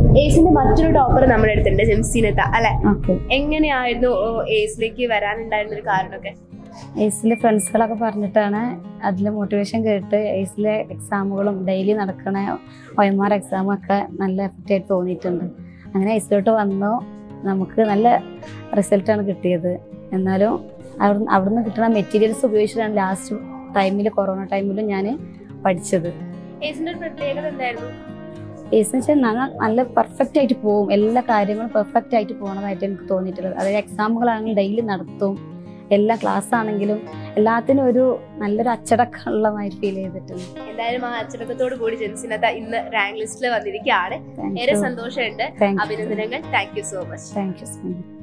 ഏസിന്റെ മറ്റൊരു ടോപ്പർ നമ്മുടെ അടുത്തുണ്ട് ജംസീനത്ത അല്ലെ ഓക്കെ എങ്ങനെയായിരുന്നു ഓ, ഏസിലേക്ക് വരാനുണ്ടായിരുന്ന ഒരു കാരണമൊക്കെ എയ്സിലെ ഫ്രണ്ട്സുകളൊക്കെ പറഞ്ഞിട്ടാണ് അതിൽ മോട്ടിവേഷൻ കേട്ട് എയ്സിലെ എക്സാമുകളും ഡെയിലി നടക്കണ ഒ എം ആർ എക്സാമും ഒക്കെ നല്ല എഫക്റ്റ് ആയിട്ട് തോന്നിയിട്ടുണ്ട് അങ്ങനെ എയ്സിലോട്ട് വന്നു നമുക്ക് നല്ല റിസൾട്ടാണ് കിട്ടിയത് എന്നാലും അവിടെ അവിടുന്ന് കിട്ടുന്ന മെറ്റീരിയൽസ് ഉപയോഗിച്ചിട്ടാണ് ലാസ്റ്റ് ടൈമിൽ കൊറോണ ടൈമിലും ഞാൻ പഠിച്ചത് ഏസിന്റെ ഒരു പ്രത്യേകത എന്തായിരുന്നു എയ്സ് വെച്ചാൽ ഞങ്ങൾ നല്ല പെർഫെക്റ്റ് ആയിട്ട് പോകും എല്ലാ കാര്യങ്ങളും പെർഫെക്റ്റ് ആയിട്ട് പോകണതായിട്ട് എനിക്ക് തോന്നിയിട്ടുള്ളത് അതായത് എക്സാമുകളാണെങ്കിൽ ഡെയിലി നടത്തും എല്ലാ ക്ലാസ് ആണെങ്കിലും എല്ലാത്തിനും ഒരു നല്ലൊരു അച്ചടക്കമുള്ളതായി ഫീൽ ചെയ്തിട്ടുണ്ട് എന്തായാലും ആ അച്ചടക്കത്തോട് കൂടി ജംസീനത്ത ഇന്ന് റാങ്ക് ലിസ്റ്റിൽ വന്നിരിക്കുകയാണ് താങ്ക് ഏറെ യു സന്തോഷമുണ്ട് താങ്ക് യു അഭിനന്ദനങ്ങൾ thank you so much thank you so much